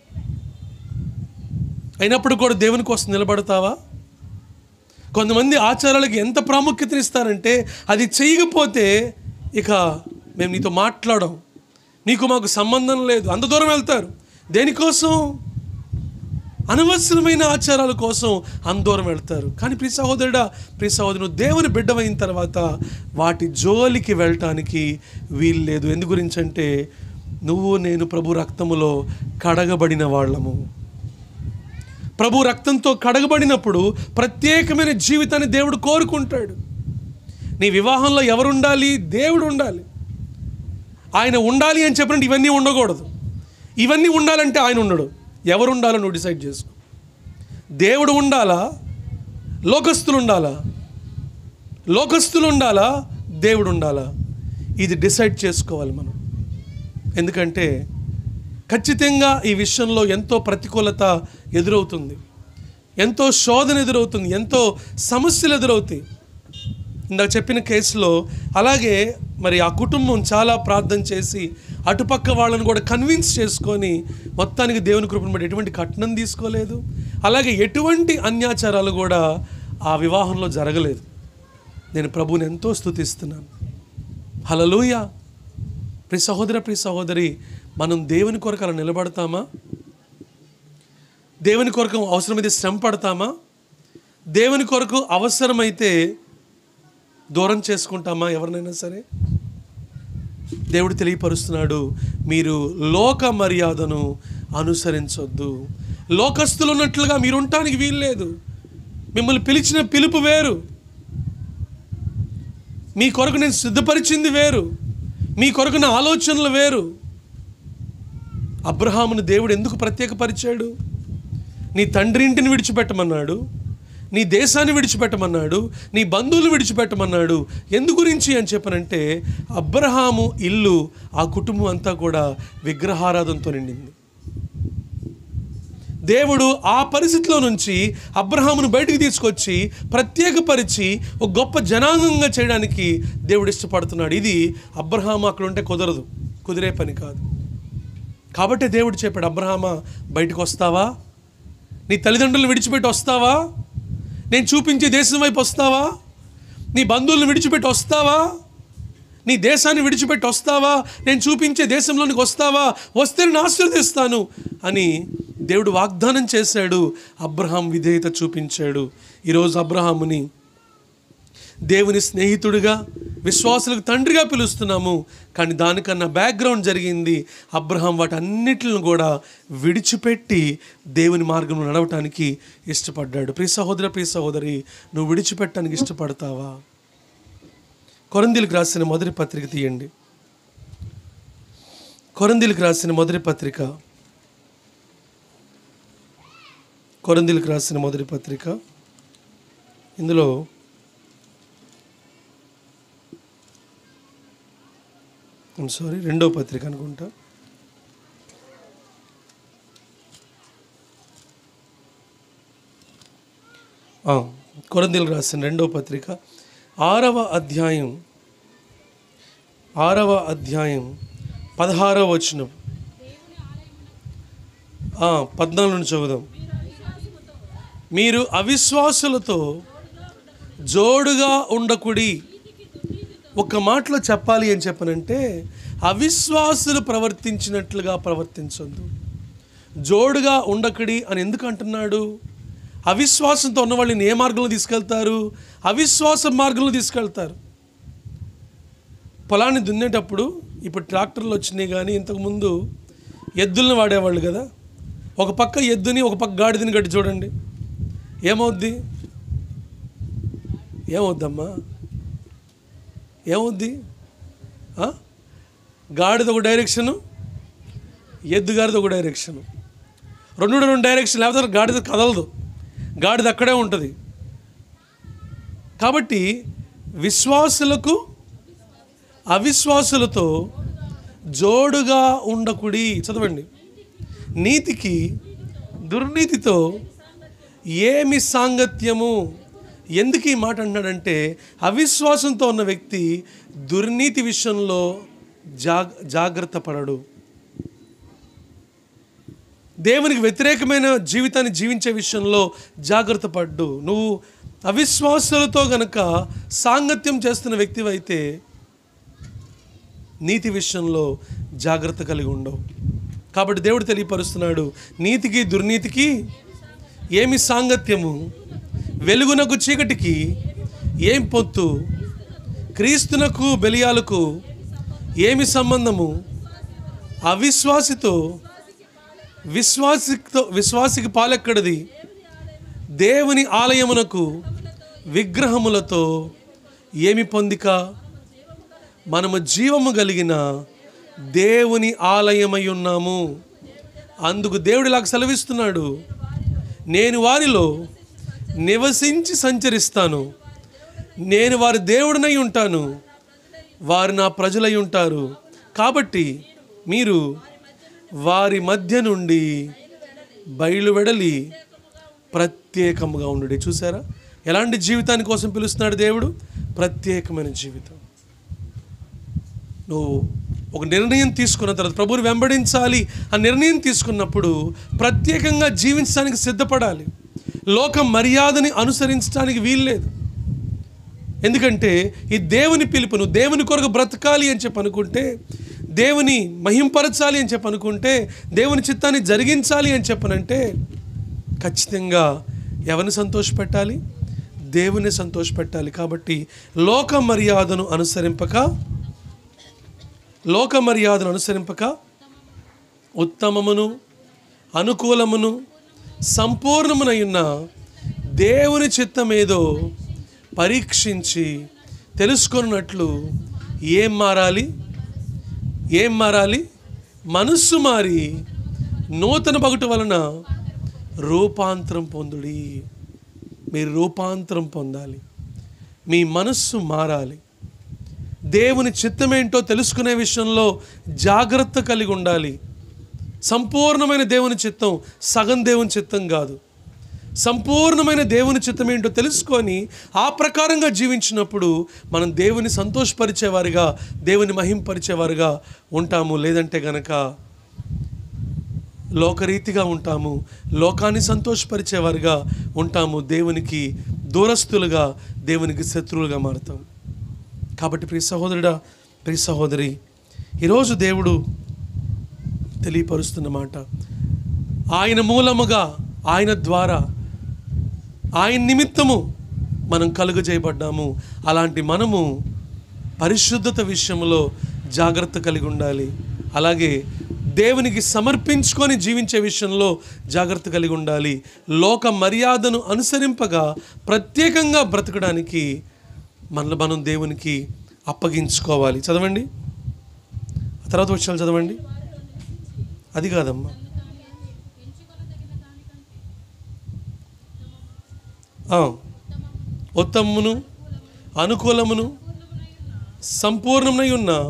అయినప్పుడు కూడా దేవుని కోసం నిలబడతావా కొంతమంది ఆచారాలకు ఎంత ప్రాముఖ్యతనిస్తారంటే అది చేయకపోతే ఇక మేము నీతో మాట్లాడం నీకు మాకు సంబంధం లేదు అంత దూరం వెళ్తారు దేనికోసం అనవసరమైన ఆచారాల కోసం అందూరం వెళ్తారు కానీ ప్రియ సహోదరుడా ప్రియ సహోదరుడు నువ్వు దేవుని బిడ్డవైన తర్వాత వాటి జోలికి వెళ్ళటానికి వీలు లేదు ఎందు గురించి అంటే నువ్వు నేను ప్రభు రక్తములో కడగబడిన వాళ్ళము ప్రభు రక్తంతో కడగబడినప్పుడు ప్రత్యేకమైన జీవితాన్ని దేవుడు కోరుకుంటాడు నీ వివాహంలో ఎవరు ఉండాలి దేవుడు ఉండాలి ఆయన ఉండాలి అని చెప్పినట్టు ఇవన్నీ ఉండకూడదు ఇవన్నీ ఉండాలంటే ఆయన ఉండడు ఎవరు ఉండాలో నువ్వు డిసైడ్ చేసుకో దేవుడు ఉండాలా లోకస్తులు ఉండాలా లోకస్తులు ఉండాలా దేవుడు ఉండాలా ఇది డిసైడ్ చేసుకోవాలి మనం ఎందుకంటే ఖచ్చితంగా ఈ విషయంలో ఎంతో ప్రతికూలత ఎదురవుతుంది ఎంతో శోధన ఎదురవుతుంది ఎంతో సమస్యలు ఎదురవుతాయి ఇందాక చెప్పిన కేసులో అలాగే మరి ఆ కుటుంబం చాలా ప్రార్థన చేసి అటుపక్క వాళ్ళని కూడా కన్విన్స్ చేసుకొని మొత్తానికి దేవుని కృపను బట్టి ఎటువంటి కట్నం తీసుకోలేదు అలాగే ఎటువంటి అన్యాచారాలు కూడా ఆ వివాహంలో జరగలేదు నేను ప్రభువుని ఎంతో స్తుతిస్తున్నాను హలలుయ ప్రి సహోదర ప్రి సహోదరి మనం దేవుని కొరకు అలా నిలబడతామా దేవుని కొరకు అవసరమైతే శ్రమ పడతామా దేవుని కొరకు అవసరమైతే దూరం చేసుకుంటామా ఎవరినైనా సరే దేవుడు తెలియపరుస్తున్నాడు మీరు లోక మర్యాదను అనుసరించొద్దు లోకస్తులు ఉన్నట్లుగా మీరు ఉండటానికి వీల్లేదు మిమ్మల్ని పిలిచిన పిలుపు వేరు మీ కొరకు నేను సిద్ధపరిచింది వేరు మీ కొరకు నా ఆలోచనలు వేరు అబ్రహామును దేవుడు ఎందుకు ప్రత్యేకపరిచాడు నీ తండ్రి ఇంటిని విడిచిపెట్టమన్నాడు నీ దేశాన్ని విడిచిపెట్టమన్నాడు నీ బంధువులు విడిచిపెట్టమన్నాడు ఎందు గురించి అని చెప్పనంటే అబ్రహాము ఇల్లు ఆ కుటుంబం అంతా కూడా విగ్రహారాధనతో నిండింది దేవుడు ఆ పరిస్థితిలో నుంచి అబ్రహామును బయటికి తీసుకొచ్చి ప్రత్యేకపరిచి ఒక గొప్ప జనాంగంగా చేయడానికి దేవుడు ఇష్టపడుతున్నాడు ఇది అబ్రహాము అక్కడ ఉంటే కుదరదు కుదిరే పని కాదు కాబట్టి దేవుడు చెప్పాడు అబ్రహామా బయటకు వస్తావా నీ తల్లిదండ్రులను విడిచిపెట్టి వస్తావా నేను చూపించే దేశం వైపు వస్తావా నీ బంధువులను విడిచిపెట్టి వస్తావా నీ దేశాన్ని విడిచిపెట్టి వస్తావా నేను చూపించే దేశంలోనికి వస్తావా వస్తే నేను ఆశీర్వదిస్తాను అని దేవుడు వాగ్దానం చేశాడు అబ్రహాం విధేయత చూపించాడు ఈరోజు అబ్రహాముని దేవుని స్నేహితుడిగా విశ్వాసులకు తండ్రిగా పిలుస్తున్నాము కానీ దానికన్నా బ్యాక్గ్రౌండ్ జరిగింది అబ్రహాం వాటన్నిటిని కూడా విడిచిపెట్టి దేవుని మార్గంలో నడవటానికి ఇష్టపడ్డాడు ప్రియ సహోదర ప్రియ సహోదరి నువ్వు విడిచిపెట్టడానికి ఇష్టపడతావా కొరందీలకు రాసిన మొదటి పత్రిక తీయండి కొరందీలకు రాసిన మొదటి పత్రిక కొరందీలకు రాసిన మొదటి పత్రిక ఇందులో సారీ రెండో పత్రిక అనుకుంటా ఆ, కొరందీలు రాసిన రెండో పత్రిక ఆరవ అధ్యాయం ఆరవ అధ్యాయం పదహారవ వచనం ఆ, పద్నాలుగు నుంచి చదువుదాం మీరు అవిశ్వాసులతో జోడుగా ఉండకుడి ఒక మాటలో చెప్పాలి అని చెప్పనంటే అవిశ్వాసులు ప్రవర్తించినట్లుగా ప్రవర్తించొద్దు జోడుగా ఉండకడి అని ఎందుకు అంటున్నాడు అవిశ్వాసంతో ఉన్న వాళ్ళని ఏ మార్గంలో తీసుకెళ్తారు అవిశ్వాస మార్గంలో తీసుకెళ్తారు పొలాన్ని దున్నేటప్పుడు ఇప్పుడు ట్రాక్టర్లు వచ్చినాయి కానీ ఇంతకుముందు ఎద్దులను వాడేవాళ్ళు కదా ఒక పక్క ఎద్దుని ఒక పక్క గాడిదని గట్టి చూడండి ఏమవుద్ది ఏమవుద్దమ్మా ఏమవుద్ది ఆ? గాడిద ఒక డైరెక్షను ఎద్దు గాడిద ఒక డైరెక్షను రెండు రెండు డైరెక్షన్ లేకపోతే గాడిద కదలదు గాడిద అక్కడే ఉంటుంది కాబట్టి విశ్వాసులకు అవిశ్వాసులతో జోడుగా ఉండకుడి చదవండి నీతికి దుర్నీతితో ఏమి సాంగత్యము ఎందుకు ఈ మాట అంటున్నాడంటే అవిశ్వాసంతో ఉన్న వ్యక్తి దుర్నీతి విషయంలో జాగ్ జాగ్రత్త పడడు దేవునికి వ్యతిరేకమైన జీవితాన్ని జీవించే విషయంలో జాగ్రత్త పడ్డు నువ్వు అవిశ్వాసాలతో గనక సాంగత్యం చేస్తున్న వ్యక్తివైతే నీతి విషయంలో జాగ్రత్త కలిగి ఉండవు కాబట్టి దేవుడు తెలియపరుస్తున్నాడు నీతికి దుర్నీతికి ఏమి సాంగత్యము వెలుగునకు చీకటికి ఏం పొత్తు క్రీస్తునకు బెలియాలకు ఏమి సంబంధము అవిశ్వాసితో విశ్వాసితో విశ్వాసికి పాలెక్కడిది దేవుని ఆలయమునకు విగ్రహములతో ఏమి పొందిక మనము జీవము కలిగిన దేవుని ఆలయమై ఉన్నాము అందుకు దేవుడు ఇలాగ సెలవిస్తున్నాడు నేను వారిలో నివసించి సంచరిస్తాను నేను వారి దేవుడినై ఉంటాను వారు నా ప్రజలై ఉంటారు కాబట్టి మీరు వారి మధ్య నుండి బయలు వెడలి ప్రత్యేకముగా ఉండు చూసారా ఎలాంటి జీవితాని కోసం పిలుస్తున్నాడు దేవుడు ప్రత్యేకమైన జీవితం నువ్వు ఒక నిర్ణయం తీసుకున్న తర్వాత ప్రభువుని వెంబడించాలి ఆ నిర్ణయం తీసుకున్నప్పుడు ప్రత్యేకంగా జీవించడానికి సిద్ధపడాలి లోక మర్యాదని అనుసరించడానికి వీల్లేదు ఎందుకంటే ఈ దేవుని పిలుపు నువ్వు దేవుని కొరకు బ్రతకాలి అని చెప్పి అనుకుంటే దేవుని మహింపరచాలి అని చెప్పి అనుకుంటే దేవుని చిత్తాన్ని జరిగించాలి అని చెప్పనంటే ఖచ్చితంగా ఎవరిని సంతోషపెట్టాలి దేవుని సంతోషపెట్టాలి కాబట్టి లోక మర్యాదను అనుసరింపక లోక మర్యాదను అనుసరింపక ఉత్తమమును అనుకూలమును సంపూర్ణమునయున్న దేవుని చిత్తమేదో పరీక్షించి తెలుసుకున్నట్లు ఏం మారాలి ఏం మారాలి మనస్సు మారి నూతన పగటు వలన రూపాంతరం పొందుడి మీరు రూపాంతరం పొందాలి మీ మనస్సు మారాలి దేవుని చిత్తమేంటో తెలుసుకునే విషయంలో జాగ్రత్త కలిగి ఉండాలి సంపూర్ణమైన దేవుని చిత్తం సగం దేవుని చిత్తం కాదు సంపూర్ణమైన దేవుని చిత్తం ఏంటో తెలుసుకొని ఆ ప్రకారంగా జీవించినప్పుడు మనం దేవుని సంతోషపరిచేవారుగా దేవుని మహింపరిచేవారుగా ఉంటాము లేదంటే గనక లోకరీతిగా ఉంటాము లోకాన్ని సంతోషపరిచేవారుగా ఉంటాము దేవునికి దూరస్తులుగా దేవునికి శత్రువులుగా మారుతాం కాబట్టి ప్రియ సహోదరుడా ప్రియ సహోదరి ఈరోజు దేవుడు తెలియపరుస్తున్న మాట ఆయన మూలముగా ఆయన ద్వారా ఆయన నిమిత్తము మనం కలుగజేయబడ్డాము అలాంటి మనము పరిశుద్ధత విషయంలో జాగ్రత్త కలిగి ఉండాలి అలాగే దేవునికి సమర్పించుకొని జీవించే విషయంలో జాగ్రత్త కలిగి ఉండాలి లోక మర్యాదను అనుసరింపగా ప్రత్యేకంగా బ్రతకడానికి మనల్ని మనం దేవునికి అప్పగించుకోవాలి చదవండి ఆ తర్వాత వచ్చాలు చదవండి అది కాదమ్మా ఆ, ఉత్తమమును అనుకూలమును సంపూర్ణమై ఉన్న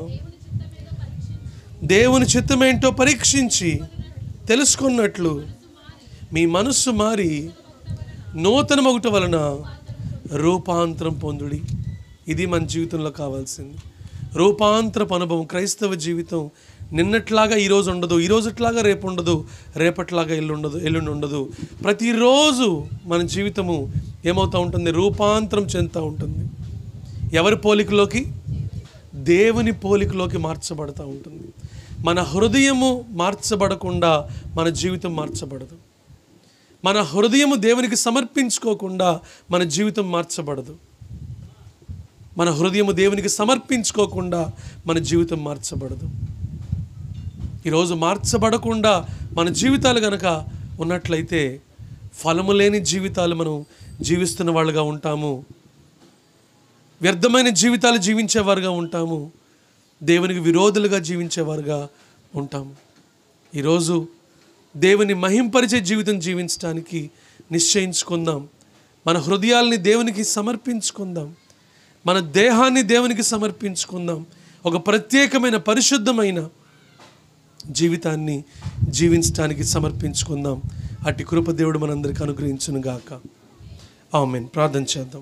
దేవుని చిత్తమేంటో పరీక్షించి తెలుసుకున్నట్లు మీ మనస్సు మారి నూతన మొగుట వలన రూపాంతరం పొందుడి ఇది మన జీవితంలో కావాల్సింది రూపాంతరపు అనుభవం క్రైస్తవ జీవితం నిన్నట్లాగా ఈరోజు ఉండదు ఈ రోజుట్లాగా రేపు ఉండదు రేపట్లాగా ఎల్లు ఉండదు ఎల్లుండి ఉండదు ప్రతిరోజు మన జీవితము ఏమవుతూ ఉంటుంది రూపాంతరం చెందుతూ ఉంటుంది ఎవరి పోలికలోకి దేవుని పోలికలోకి మార్చబడతా ఉంటుంది మన హృదయము మార్చబడకుండా మన జీవితం మార్చబడదు మన హృదయము దేవునికి సమర్పించుకోకుండా మన జీవితం మార్చబడదు మన హృదయము దేవునికి సమర్పించుకోకుండా మన జీవితం మార్చబడదు ఈరోజు మార్చబడకుండా మన జీవితాలు కనుక ఉన్నట్లయితే ఫలము లేని జీవితాలు మనం జీవిస్తున్న వాళ్ళుగా ఉంటాము వ్యర్థమైన జీవితాలు జీవించేవారుగా ఉంటాము దేవునికి విరోధులుగా జీవించేవారుగా ఉంటాము ఈరోజు దేవుని మహింపరిచే జీవితం జీవించడానికి నిశ్చయించుకుందాం మన హృదయాల్ని దేవునికి సమర్పించుకుందాం మన దేహాన్ని దేవునికి సమర్పించుకుందాం ఒక ప్రత్యేకమైన పరిశుద్ధమైన జీవితాన్ని జీవించడానికి సమర్పించుకుందాం అట్టి కృప దేవుడు మనందరికి అనుగ్రహించును గాక ఆమెన్ ప్రార్థన చేద్దాం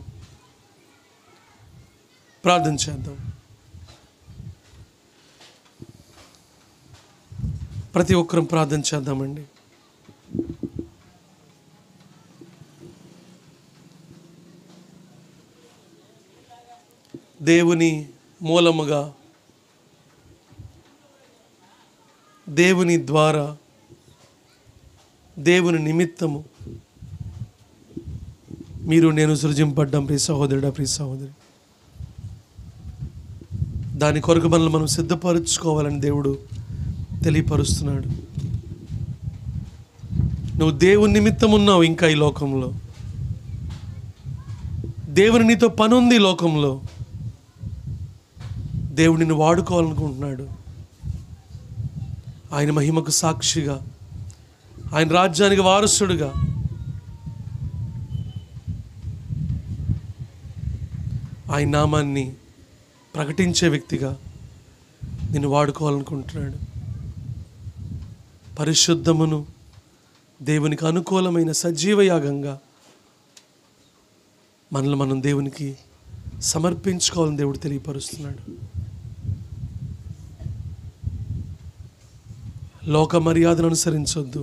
ప్రార్థన చేద్దాం ప్రతి ఒక్కరం ప్రార్థన చేద్దామండి దేవుని మూలముగా దేవుని ద్వారా దేవుని నిమిత్తము మీరు నేను సృజింపడ్డాం ప్రియ సహోదరుడా ప్రియ సహోదరి దాని కొరకు మనల్ని మనం సిద్ధపరచుకోవాలని దేవుడు తెలియపరుస్తున్నాడు నువ్వు దేవుని నిమిత్తం ఉన్నావు ఇంకా ఈ లోకంలో దేవుని నీతో పని ఉంది ఈ లోకంలో దేవుడు నిన్ను వాడుకోవాలనుకుంటున్నాడు ఆయన మహిమకు సాక్షిగా ఆయన రాజ్యానికి వారసుడుగా ఆయన నామాన్ని ప్రకటించే వ్యక్తిగా నిన్ను వాడుకోవాలనుకుంటున్నాడు పరిశుద్ధమును దేవునికి అనుకూలమైన సజీవ యాగంగా మనల్ని మనం దేవునికి సమర్పించుకోవాలని దేవుడు తెలియపరుస్తున్నాడు లోక మర్యాదను అనుసరించొద్దు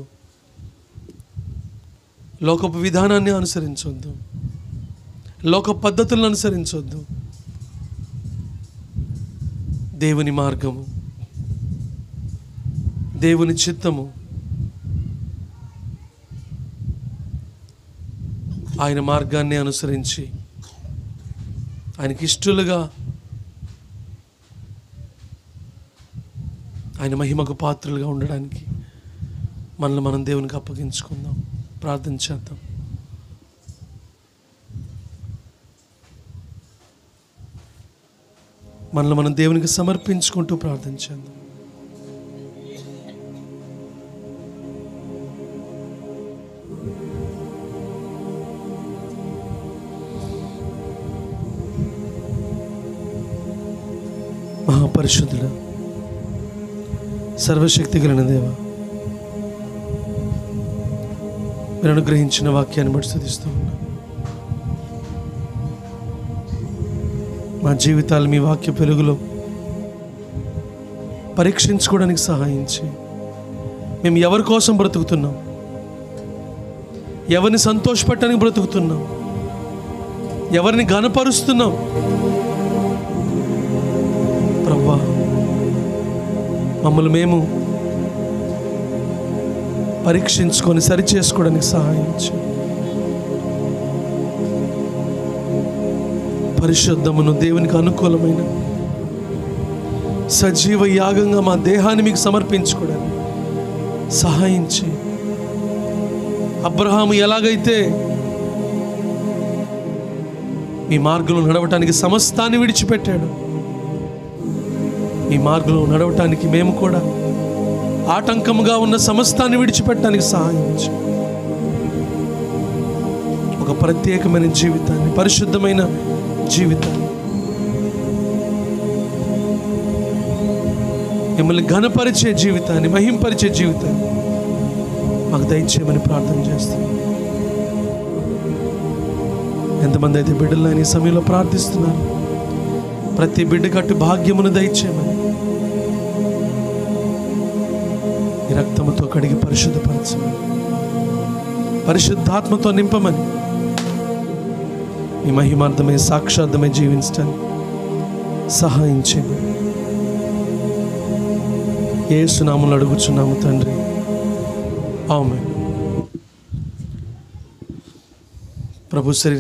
లోకపు విధానాన్ని అనుసరించొద్దు లోక పద్ధతులను అనుసరించొద్దు దేవుని మార్గము దేవుని చిత్తము ఆయన మార్గాన్ని అనుసరించి ఆయనకి ఇష్టలుగా ఆయన మహిమకు పాత్రలుగా ఉండడానికి మనల్ని మనం దేవునికి అప్పగించుకుందాం ప్రార్థన చేద్దాం మనల్ని మనం దేవునికి సమర్పించుకుంటూ ప్రార్థన చేద్దాం మహాపరిశుద్ధుడ సర్వశక్తి కలిగిన దేవ మీరు అనుగ్రహించిన వాక్యాన్ని బట్టి స్థుతిస్తూ ఉన్నా మా జీవితాలు మీ వాక్య పెరుగులో పరీక్షించుకోవడానికి సహాయించి మేము ఎవరి కోసం బ్రతుకుతున్నాం ఎవరిని సంతోషపెట్టడానికి బ్రతుకుతున్నాం ఎవరిని ఘనపరుస్తున్నాం ప్రవ్వా మమ్మల్ని మేము పరీక్షించుకొని సరిచేసుకోవడానికి సహాయించు పరిశుద్ధమును దేవునికి అనుకూలమైన సజీవ యాగంగా మా దేహాన్ని మీకు సమర్పించుకోవడానికి సహాయించి అబ్రహాము ఎలాగైతే మీ మార్గంలో నడవటానికి సమస్తాన్ని విడిచిపెట్టాడు మీ మార్గంలో నడవటానికి మేము కూడా ఆటంకముగా ఉన్న సమస్తాన్ని విడిచిపెట్టడానికి సహాయించు ఒక ప్రత్యేకమైన జీవితాన్ని పరిశుద్ధమైన జీవితాన్ని మిమ్మల్ని ఘనపరిచే జీవితాన్ని మహింపరిచే జీవితాన్ని మాకు దయచేయమని ప్రార్థన చేస్తాం ఎంతమంది అయితే బిడ్డలు ఈ సమయంలో ప్రార్థిస్తున్నారు ప్రతి బిడ్డ కట్టు భాగ్యమును దయచేయమని ఈ రక్తముతో కడిగి పరిశుద్ధపరచమని పరిశుద్ధాత్మతో నింపమని మీ మహిమార్థమై సాక్షార్థమై జీవించడానికి సహాయం చేయమని ఏ సునాములు అడుగుచున్నాము తండ్రి ఆమె ప్రభు శరీర